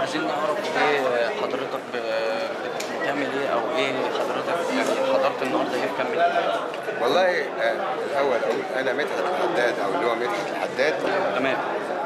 عايزين نعرف ايه حضرتك ب- بتعمل ايه او ايه حضرتك يعني حضرت النهارده ايه في كام مليون والله آه، الاول اقول انا مدحت الحداد او اللي هو مدحت الحداد تمام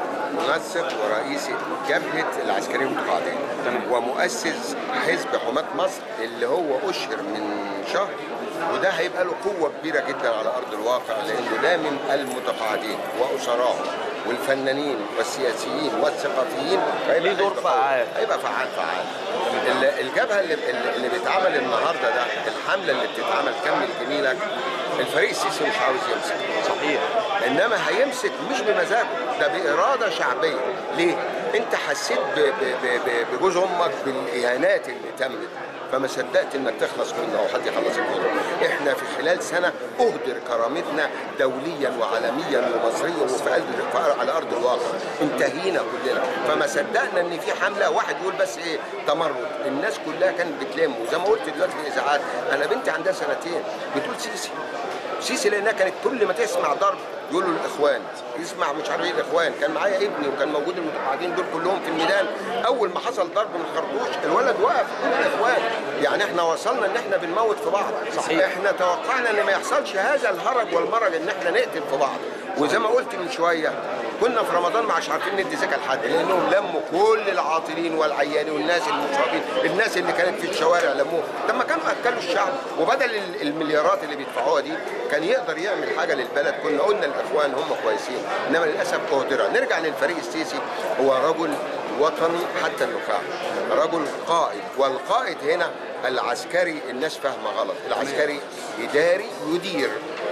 منسق ورئيس جبهه العسكريين المتقاعدين تمام. ومؤسس حزب حماة مصر اللي هو اشهر من شهر وده هيبقى له قوه كبيره جدا على ارض الواقع لانه ده من المتقاعدين واسراهم والفنانين والسياسيين والثقافيين هيبقى ليه دور حزب قوي. فعال. هيبقى فعال فعال ال- الجبهه اللي, اللي- اللي بيتعمل النهارده ده الحمله اللي بتتعمل كمل جميلك الفريق السيسي مش عاوز يمسك صحيح انما هيمسك مش بمزاجه ده باراده شعبيه ليه انت حسيت ب- ب- ب- ب- بجوز امك بالاهانات اللي تمت فما صدقت انك تخلص منه او حد يخلصك منه احنا في خلال سنه اهدر كرامتنا دوليا وعالميا ومصريا وفي قلب في- على ارض الواقع انتهينا كلنا فما صدقنا ان في حمله واحد يقول بس ايه تمرد الناس كلها كانت بتلم وزي ما قلت دلوقتي في الاذاعات انا بنتي عندها سنتين بتقول سيسي سيسي لانها كانت كل ما تسمع ضرب يقول له الاخوان يسمع مش عارف ايه الاخوان كان معايا ابني وكان موجود المتقاعدين دول كلهم في الميدان اول ما حصل ضرب من خرطوش الولد وقف يقول الاخوان يعني احنا وصلنا ان احنا بنموت في بعض صحيح. احنا توقعنا ان ما يحصلش هذا الهرج والمرج ان احنا نقتل في بعض وزي ما قلت من شويه كنا في رمضان مش عارفين ندي زكاه لحد لانهم لموا كل العاطلين والعيانين والناس المصابين الناس اللي كانت في الشوارع لموهم لما كانوا اكلوا الشعب وبدل ال- المليارات اللي بيدفعوها دي كان يقدر يعمل حاجه للبلد كنا قلنا الاخوان هم كويسين انما للاسف اهدر نرجع للفريق السيسي هو رجل وطني حتى النخاع رجل قائد والقائد هنا العسكري الناس فاهمه غلط العسكري اداري يدير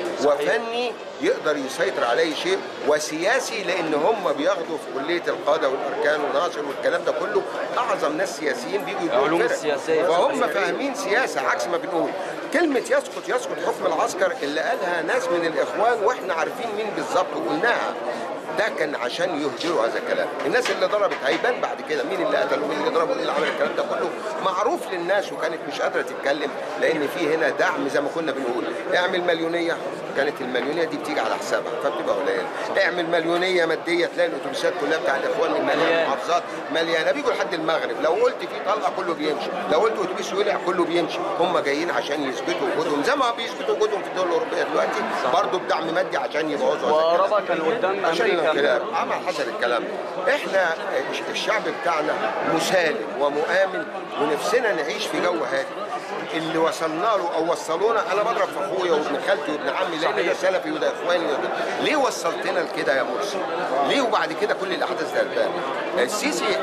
وفني يقدر يسيطر على اي شيء وسياسي لان هم بياخدوا في كليه القاده والاركان والناصر والكلام ده كله اعظم ناس سياسيين بيجوا يديروا العلوم الفرق. السياسية. وهم فاهمين سياسه عكس ما بنقول كلمه يسقط يسقط حكم العسكر اللي قالها ناس من الاخوان واحنا عارفين مين بالظبط وقلناها ده كان عشان يهدروا هذا الكلام الناس اللي ضربت هيبان بعد كده مين اللي قتل ومين اللي ضرب ومين اللي عمل الكلام ده كله معروف للناس وكانت مش قادره تتكلم لان في هنا دعم زي ما كنا بنقول اعمل مليونيه كانت المليونيه دي بتيجي على حسابها فبتبقى قليله اعمل مليونيه ماديه تلاقي الاتوبيسات كلها بتاع الاخوان من مليان. مليان المحافظات مليانه بيجوا لحد المغرب لو قلت في طلقه كله بيمشي لو قلت اتوبيس ولع كله بيمشي هم جايين عشان يثبتوا وجودهم زي ما بيثبتوا وجودهم في الدول الاوروبيه دلوقتي برضه بدعم مادي عشان يبوظوا هذا الكلام. وربا كان قدام عشان امريكا الكلام عمل حصل الكلام ده. احنا الشعب بتاعنا مسالم ومؤمن ونفسنا نعيش في جو هادي اللي وصلنا له او وصلونا انا بضرب في اخويا وابن خالتي وابن عمي لان ده سلفي وده اخواني وده ليه وصلتنا لكده يا مرسي؟ ليه وبعد كده كل الاحداث ده البان؟ السيسي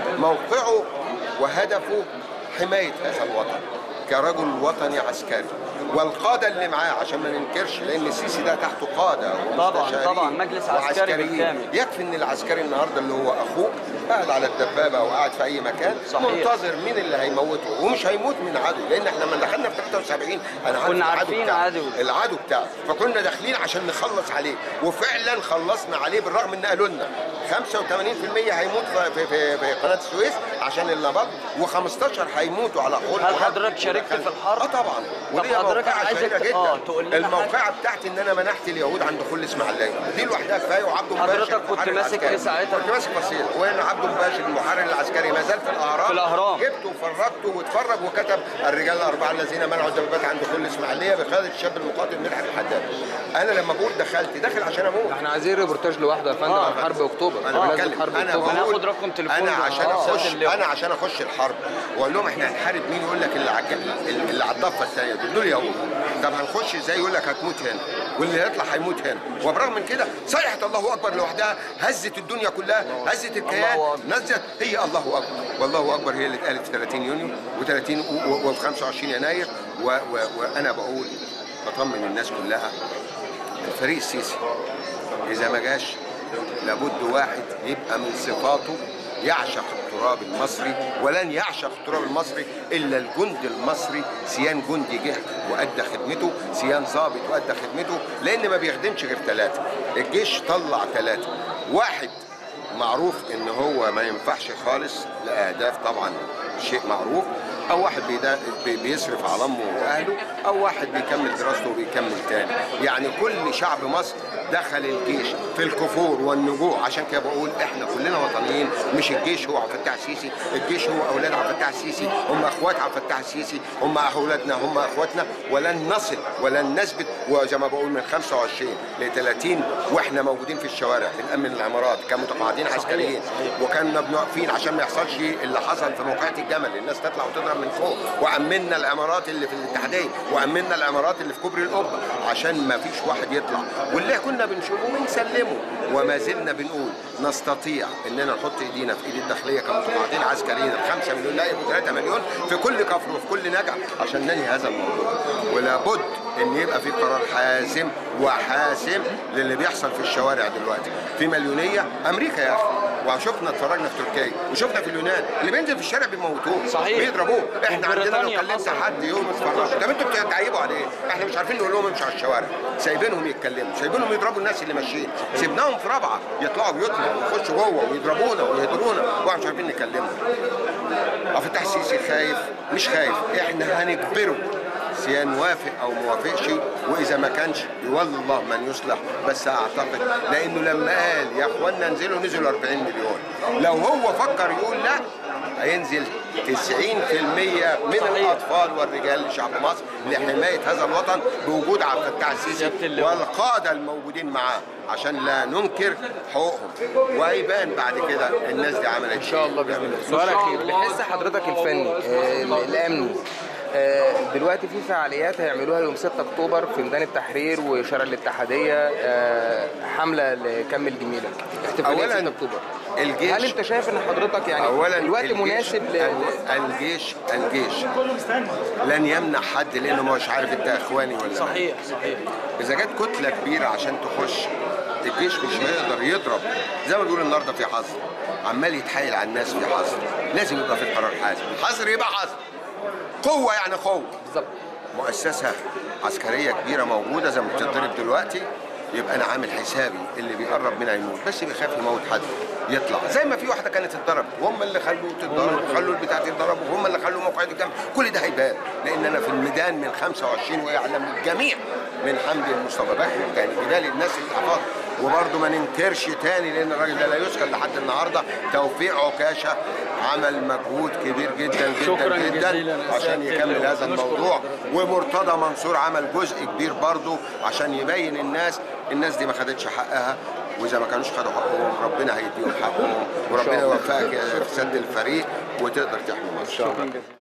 موقعه وهدفه حمايه هذا الوطن كرجل وطني عسكري والقاده اللي معاه عشان ما ننكرش لان السيسي ده تحته قاده طبعاً، ومستشارين طبعاً، مجلس عسكري وعسكريين. بالكامل. يكفي ان العسكري النهارده اللي هو اخوك قاعد على الدبابه او قاعد في اي مكان صحيح. منتظر مين اللي هيموته ومش هيموت من عدو لان احنا لما دخلنا في 73 انا عارف كنا العدو عارفين بتاعه. عدو. العدو بتاعه فكنا داخلين عشان نخلص عليه وفعلا خلصنا عليه بالرغم ان قالوا لنا 85% هيموت في, في, في, في قناه السويس عشان النبض و15 هيموتوا على حول هل حضرتك شاركت في الحرب؟ اه طبعا وليا حضرتك موقعة عايزك شهيرة ت- جدا آه، تقول لنا الموقعة بتاعتي ان انا منحت اليهود عند كل اسماعيليه دي لوحدها كفايه وعبده مباشر حضرتك كنت المحرر ماسك العسكري. إيه ساعتها؟ كنت ماسك فصيل وان عبده مباشر المحرر العسكري ما زال في الاهرام في الأهرام. جبته وفرجته واتفرج وكتب الرجال الاربعه الذين منعوا الدبابات عند كل اسماعيليه بقياده الشاب المقاتل مدحت الحداد انا لما بقول دخلت داخل عشان اموت احنا عايزين ريبورتاج لوحده يا فندم آه. عن حرب اكتوبر انا بمناسبة بتكلم حرب انا اكتوبر بقول هناخد رقم تليفون انا ده. عشان آه. اخش سيادة اللواء. انا عشان اخش الحرب واقول لهم احنا هنحارب مين يقول لك اللي عج... اللي على الضفه الثانيه دول دول يهود طب هنخش ازاي يقول لك هتموت هنا واللي هيطلع هيموت هنا وبرغم من كده صيحه الله اكبر لوحدها هزت الدنيا كلها هزت الكيان الله أكبر. نزلت هي الله اكبر والله اكبر هي اللي اتقالت في 30 يونيو و30 وفي 25 يناير و... و... وانا بقول بطمن الناس كلها الفريق السيسي اذا ما جاش لابد واحد يبقى من صفاته يعشق التراب المصري ولن يعشق التراب المصري الا الجند المصري سيان جندي جه وادى خدمته سيان ضابط وادى خدمته لان ما بيخدمش غير ثلاثه الجيش طلع ثلاثه واحد معروف ان هو ما ينفعش خالص لاهداف طبعا شيء معروف او واحد بيدا- بي- بيصرف على امه واهله او واحد بيكمل دراسته وبيكمل تاني يعني كل شعب مصر دخل الجيش في الكفور والنجوع عشان كده بقول احنا كلنا وطنيين مش الجيش هو عبد الفتاح السيسي الجيش هو اولاد عبد الفتاح السيسي هم اخوات عبد الفتاح السيسي هم اولادنا هم اخواتنا ولن نصل ولن نثبت وزي ما بقول من 25 ل 30 واحنا موجودين في الشوارع بنأمن العمارات كمتقاعدين عسكريين وكنا بنقفين عشان ما يحصلش اللي حصل في موقعة الجمل الناس تطلع وتضرب من فوق وأمنا العمارات اللي في الاتحادية وأمنا العمارات اللي في كوبري القبة عشان ما فيش واحد يطلع واللي كنا بنشوفه بنسلمه وما زلنا بنقول نستطيع اننا نحط ايدينا في ايد الداخليه كمتقاعدين عسكريين ال 5 مليون لا يبقوا 3 مليون في كل كفر وفي كل نجع عشان ننهي هذا الموضوع ولابد ان يبقى في قرار حاسم وحاسم للي بيحصل في الشوارع دلوقتي في مليونيه امريكا يا اخي وشفنا اتفرجنا في تركيا وشفنا في اليونان اللي بينزل في الشارع بيموتوه صحيح. بيضربوه احنا عندنا لو وبريطانيا كلمت حصل. حد يوم اتفرجوا طب انتوا بتتعيبوا على ايه؟ احنا مش عارفين نقول لهم امشوا على الشوارع سايبينهم يتكلموا سايبينهم يضربوا الناس اللي ماشيين سيبناهم في رابعه يطلعوا بيوتنا ويخشوا جوه ويضربونا ويهدرونا واحنا مش عارفين نكلمهم عبد الفتاح السيسي خايف مش خايف احنا هنجبره سيان موافق او موافقش واذا ما كانش يولي الله من يصلح بس اعتقد لانه لما قال يا اخوانا انزلوا نزلوا 40 مليون لو هو فكر يقول لا هينزل 90% من الاطفال والرجال لشعب مصر لحمايه هذا الوطن بوجود عبد الفتاح السيسي سيادة اللواء. والقاده الموجودين معاه عشان لا ننكر حقوقهم وهيبان بعد كده الناس دي عملت ان شاء الله بإذن الله. سؤال اخير بحس حضرتك الفني آه، الامني آه، دلوقتي في فعاليات هيعملوها يوم 6 اكتوبر في ميدان التحرير وشارع الاتحاديه آه، حمله لكمل جميله احتفاليه 6 اكتوبر الجيش هل انت شايف ان حضرتك يعني اولا الوقت الجيش- مناسب ل... الجيش الجيش لن يمنع حد لانه مش عارف انت اخواني ولا لا. صحيح صحيح اذا جت كتله كبيره عشان تخش الجيش مش هيقدر يضرب زي ما بيقول النهارده في حظر عمال يتحايل على الناس في حظر لازم يبقى في قرار حازم حظر يبقى حظر قوه يعني قوه بالظبط مؤسسه عسكريه كبيره موجوده زي ما بتضرب دلوقتي يبقى انا عامل حسابي اللي بيقرب منها يموت بس بيخاف يموت حد يطلع زي ما في واحده كانت اتضربت وهم اللي خلوه تتضرب وخلوا البتاع تتضرب وهم اللي خلوا موقع الجامعه كل ده هيبان لان انا في الميدان من 25 ويعلم الجميع من حمدي المصطفى بكر كان جبال الناس اللي حفظت وبرضه ما ننكرش تاني لان الراجل ده لا يسكن لحد النهارده توفيق عكاشه عمل مجهود كبير جدا جدا شكراً جدا جزيلاً يا عشان سيادة يكمل اللواء. هذا نشكر الموضوع حضرتك. ومرتضى منصور عمل جزء كبير برضه عشان يبين الناس الناس دي ما خدتش حقها واذا ما كانوش خدوا حقهم ربنا هيديهم حقهم وربنا يوفقك يا سيد الفريق وتقدر تحمي مصر شكرا جزيلا